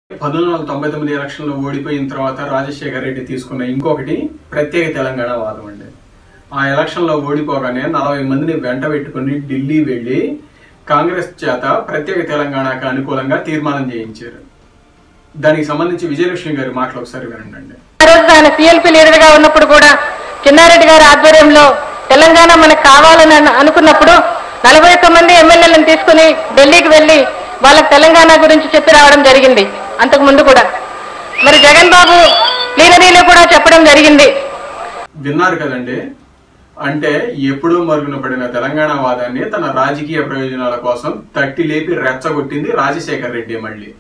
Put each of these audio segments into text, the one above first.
పంతొమ్మిది వందల తొంభై తొమ్మిది ఎలక్షన్లో ఓడిపోయిన తర్వాత రాజశేఖర రెడ్డి తీసుకున్న ఇంకొకటి ప్రత్యేక తెలంగాణ వాదం అండి ఆ ఎలక్షన్లో ఓడిపోగానే నలభై మందిని వెంట పెట్టుకుని ఢిల్లీ వెళ్ళి కాంగ్రెస్ చేత ప్రత్యేక తెలంగాణకు అనుకూలంగా తీర్మానం చేయించారు దానికి సంబంధించి విజయలక్ష్మి గారి మాటలు ఒకసారి వినండి ఆ రోజు ఆయన సిఎల్పి లీడర్ గా ఉన్నప్పుడు కూడా చిన్నారెడ్డి గారి ఆధ్వర్యంలో తెలంగాణ మనకు కావాలని అను- అనుకున్నప్పుడు నలభై ఒక్క మంది ఎమ్మెల్యేలను తీసుకుని ఢిల్లీకి వెళ్లి వాళ్ళకి తెలంగాణ గురించి చెప్పి రావడం జరిగింది అంతకు ముందు కూడా మరి జగన్ బాబు ప్లీనరీలో కూడా చెప్పడం జరిగింది విన్నారు కదండి అంటే ఎప్పుడూ మరుగున పడిన తెలంగాణ వాదాన్ని తన రాజకీయ ప్రయోజనాల కోసం తట్టి లేపి రెచ్చగొట్టింది రాజశేఖర్ రెడ్డి మళ్ళీ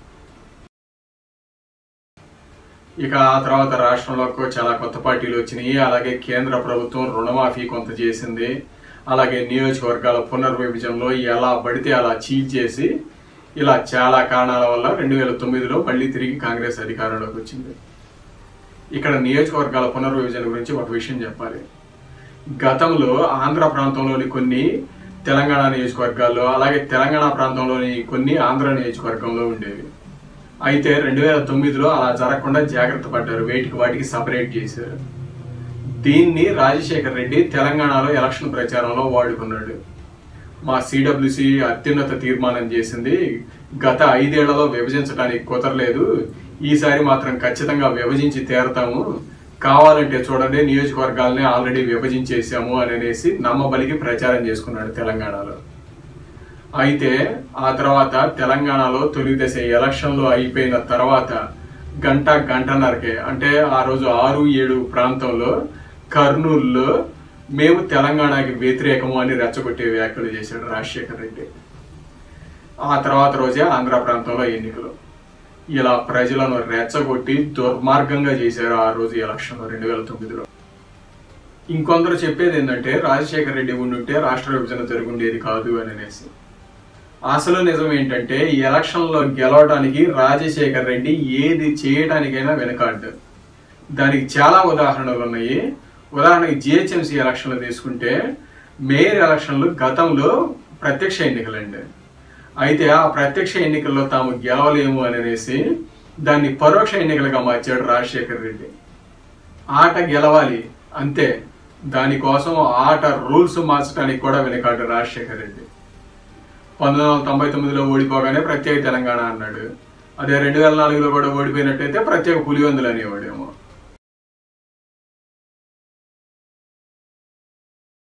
ఇక ఆ తర్వాత రాష్ట్రంలో చాలా కొత్త పార్టీలు వచ్చినాయి అలాగే కేంద్ర ప్రభుత్వం రుణమాఫీ కొంత చేసింది అలాగే నియోజకవర్గాల పునర్విభజనలో ఎలా పడితే అలా చీట్ చేసి ఇలా చాలా కారణాల వల్ల రెండు వేల తొమ్మిదిలో మళ్ళీ తిరిగి కాంగ్రెస్ అధికారంలోకి వచ్చింది ఇక్కడ నియోజకవర్గాల పునర్విభజన గురించి ఒక విషయం చెప్పాలి గతంలో ఆంధ్ర ప్రాంతంలోని కొన్ని తెలంగాణ నియోజకవర్గాల్లో అలాగే తెలంగాణ ప్రాంతంలోని కొన్ని ఆంధ్ర నియోజకవర్గంలో ఉండేవి అయితే రెండు వేల తొమ్మిదిలో అలా జరగకుండా జాగ్రత్త పడ్డారు వేటికి వాటికి సపరేట్ చేశారు దీన్ని రాజశేఖర్ రెడ్డి తెలంగాణలో ఎలక్షన్ ప్రచారంలో వాడుకున్నాడు మా సిడబ్ల్యూసి అత్యున్నత తీర్మానం చేసింది గత ఐదేళ్లలో విభజించడానికి కుదరలేదు ఈసారి మాత్రం ఖచ్చితంగా విభజించి తీరతాము కావాలంటే చూడండి నియోజకవర్గాల్ని ఆల్రెడీ విభజించేసాము అని అనేసి నమ్మబలికి ప్రచారం చేసుకున్నాడు తెలంగాణలో అయితే ఆ తర్వాత తెలంగాణలో తొలి దశ ఎలక్షన్లు అయిపోయిన తర్వాత గంట గంటన్నరకే అంటే ఆ రోజు ఆరు ఏడు ప్రాంతంలో కర్నూలులో మేము తెలంగాణకి వ్యతిరేకము అని రెచ్చగొట్టే వ్యాఖ్యలు చేశాడు రాజశేఖర్ రెడ్డి ఆ తర్వాత రోజే ఆంధ్ర ప్రాంతంలో ఎన్నికలు ఇలా ప్రజలను రెచ్చగొట్టి దుర్మార్గంగా చేశారు ఆ రోజు ఎలక్షన్లో రెండు వేల తొమ్మిదిలో ఇంకొందరు చెప్పేది ఏంటంటే రాజశేఖర్ రెడ్డి ఉండుంటే రాష్ట్ర విభజన జరుగుండేది కాదు అని అనేసి అసలు నిజం ఏంటంటే ఈ ఎలక్షన్లో గెలవడానికి రాజశేఖర్ రెడ్డి ఏది చేయడానికైనా వెనకాడ్డు దానికి చాలా ఉదాహరణలు ఉన్నాయి ఉదాహరణకి జిహెచ్ఎంసీ ఎలక్షన్లు తీసుకుంటే మేయర్ ఎలక్షన్లు గతంలో ప్రత్యక్ష ఎన్నికలండి అయితే ఆ ప్రత్యక్ష ఎన్నికల్లో తాము గెలవలేము అని అనేసి దాన్ని పరోక్ష ఎన్నికలుగా మార్చాడు రాజశేఖర్ రెడ్డి ఆట గెలవాలి అంతే దానికోసం ఆట రూల్స్ మార్చడానికి కూడా వెనకాడు రాజశేఖర్ రెడ్డి పంతొమ్మిది వందల తొంభై తొమ్మిదిలో ఓడిపోగానే ప్రత్యేక తెలంగాణ అన్నాడు అదే రెండు వేల నాలుగులో కూడా ఓడిపోయినట్టయితే ప్రత్యేక పులివెందులు అనేవాడేమో